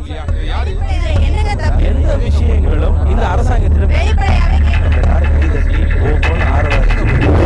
இதுல என்னங்க தப்பு எந்த விஷயங்களும் இந்த அரசாங்கத்திடம் வெளிப்படையாவே கேட்க எல்லாரும் கைதட்டி ஓஹோன்னு ஆரவாரிச்சு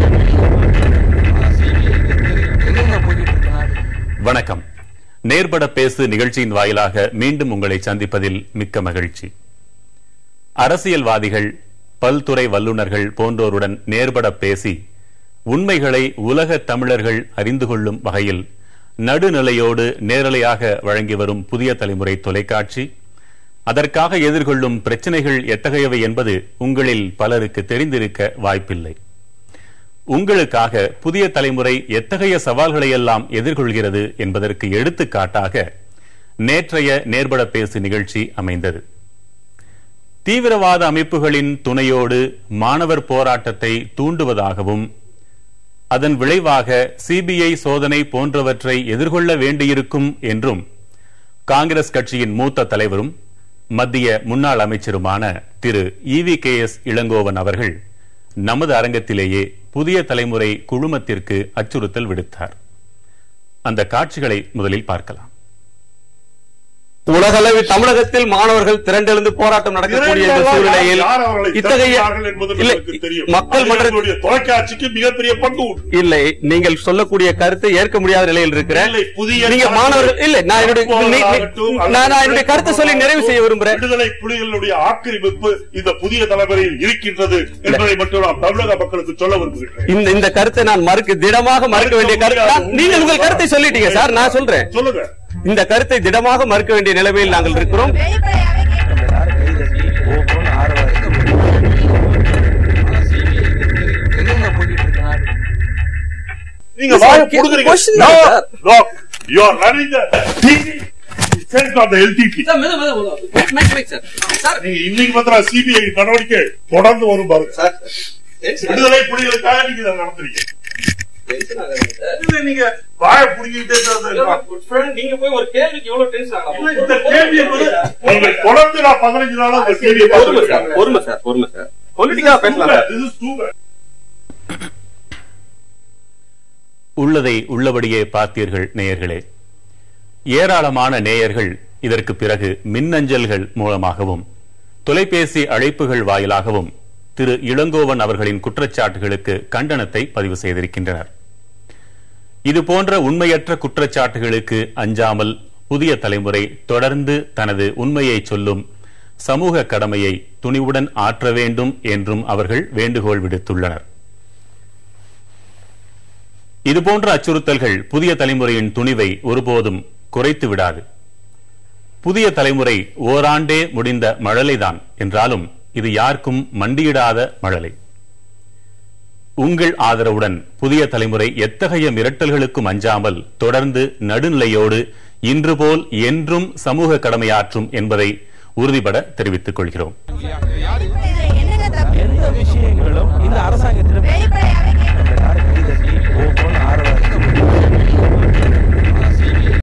எங்கெங்க போய்கிட்டு இருக்கு நாடு வணக்கம் நேர்பட பேசு நிகழ்ச்சியின் வாயிலாக மீண்டும் உங்களை சந்திப்பதில் மிக்க மகிழ்ச்சி அரசியல்வாதிகள் பல்துறை வல்லுநர்கள் போன்றோருடன் நேர்பட பேசி உண்மைகளை உலக தமிழர்கள் அறிந்து கொள்ளும் வகையில் நடுநிலையோடு நேரலையாக வழங்கி வரும் புதிய தலைமுறை தொலைக்காட்சி அதற்காக எதிர்கொள்ளும் பிரச்சனைகள் எத்தகையவை என்பது உங்களில் பலருக்கு தெரிந்திருக்க வாய்ப்பில்லை உங்களுக்காக புதிய தலைமுறை எத்தகைய சவால்களை எல்லாம் எதிர்கொள்கிறது என்பதற்கு எடுத்துக்காட்டாக நேற்றைய நேர்பட பேசு நிகழ்ச்சி அமைந்தது தீவிரவாத அமைப்புகளின் துணையோடு மாணவர் போராட்டத்தை தூண்டுவதாகவும் அதன் விளைவாக சிபிஐ சோதனை போன்றவற்றை எதிர்கொள்ள வேண்டியிருக்கும் என்றும் காங்கிரஸ் கட்சியின் மூத்த தலைவரும் மத்திய முன்னாள் அமைச்சருமான திரு இவி கே எஸ் இளங்கோவன் அவர்கள் நமது அரங்கத்திலேயே புதிய தலைமுறை குழுமத்திற்கு அச்சுறுத்தல் விடுத்தார் அந்த காட்சிகளை முதலில் பார்க்கலாம் உலகளவில் தமிழகத்தில் மாணவர்கள் திரண்டெழுந்து போராட்டம் நடக்கக்கூடிய இந்த சூழ்நிலையில் யார் அவர்களை இத்தகைய திரட்டினார்கள் என்பது இல்லை, உங்களுக்கு தெரியும் மக்கள் அது மன்ற எங்களுடைய தொலைக்காட்சிக்கு மிகப்பெரிய பங்கு உண்டு இல்லை நீங்கள் சொல்லக்கூடிய கருத்தை ஏற்க முடியாத நிலையில் இருக்கிற இல்லை, புதிய நீங்க தலைமுறை மாணவர்கள் இல்லை நான் என்னுடைய நீ- நீ- ஆகட்டும், அல்லது நான் நான் என்னுடைய கருத்தை சொல்லி நிறைவு செய்ய விரும்புறேன் விடுதலை புலிகளுடைய ஆக்கிரமிப்பு இந்த புதிய தலைமுறையில் இருக்கின்றது என்பதை மட்டும் நான் தமிழக மக்களுக்கு சொல்ல விரும்புகிறேன் இந்த இந்த கருத்தை நான் மறுக்க திடமாக மறுக்க வேண்டிய கருத்து நான்- நீங்கள் உங்கள் கருத்தை சொல்லிட்டீங்க சார் நான் சொல்றேன் சொல்லுங்க இந்த கருத்தை திடமாக மறுக்க வேண்டிய நிலைமையில் நாங்கள் இருக்கிறோம் வெளிப்படையாவே கேட்க எல்லாரும் கைதட்டி ஓஹோன்னு ஆரவாரிச்சு எங்கெங்க போய்கிட்டு இருக்கு நாடு நீங்க வாய Question புடுங்குறீங்க தான், No, sir. no, you are running the TV. It's on the LTT. நீங்க இன்னைக்கு மாத்திரம் சிபிஐ நடவடிக்கை தொடர்ந்து வரும் பாருங்க விடுதலை புலிகளுக்காக நீங்க இதை நடத்துறீங்க இல்ல, நீங்க வாய புடுங்கிட்டே நீங்க போய் ஒரு கேள்விக்கு எவ்வளவு டென்ஷன் இந்த கேள்வி என்பது நீங்கள் தொடர்ந்து நான் பதினஞ்சு நாளா இந்த கேள்வியை பொறுமை சார் பொறுமை சார் பொறுமை சார் பொலிட்டிக்கா பேசலாம் sir This is too bad. உள்ளதை உள்ளபடியே பார்த்தீர்கள் நேயர்களே ஏராளமான நேயர்கள் இதற்கு பிறகு மின்னஞ்சல்கள் மூலமாகவும் தொலைபேசி அழைப்புகள் வாயிலாகவும் திரு இளங்கோவன் அவர்களின் குற்றச்சாட்டுகளுக்கு கண்டனத்தை பதிவு செய்திருக்கின்றனர் இதுபோன்ற உண்மையற்ற குற்றச்சாட்டுகளுக்கு அஞ்சாமல் புதிய தலைமுறை தொடர்ந்து தனது உண்மையை சொல்லும் சமூக கடமையை துணிவுடன் ஆற்ற வேண்டும் என்றும் அவர்கள் வேண்டுகோள் விடுத்துள்ளனர் இதுபோன்ற அச்சுறுத்தல்கள் புதிய தலைமுறையின் துணிவை ஒருபோதும் குறைத்து விடாது புதிய தலைமுறை ஓராண்டே முடிந்த மழலைதான் என்றாலும் இது யாருக்கும் மண்டியிடாத மழலை உங்கள் ஆதரவுடன் புதிய தலைமுறை எத்தகைய மிரட்டல்களுக்கும் அஞ்சாமல் தொடர்ந்து நடுநிலையோடு இன்று போல் என்றும் சமூக கடமையாற்றும் என்பதை உறுதிபட தெரிவித்துக் கொள்கிறோம் இதுல என்னங்க தப்பு எந்த விஷயம்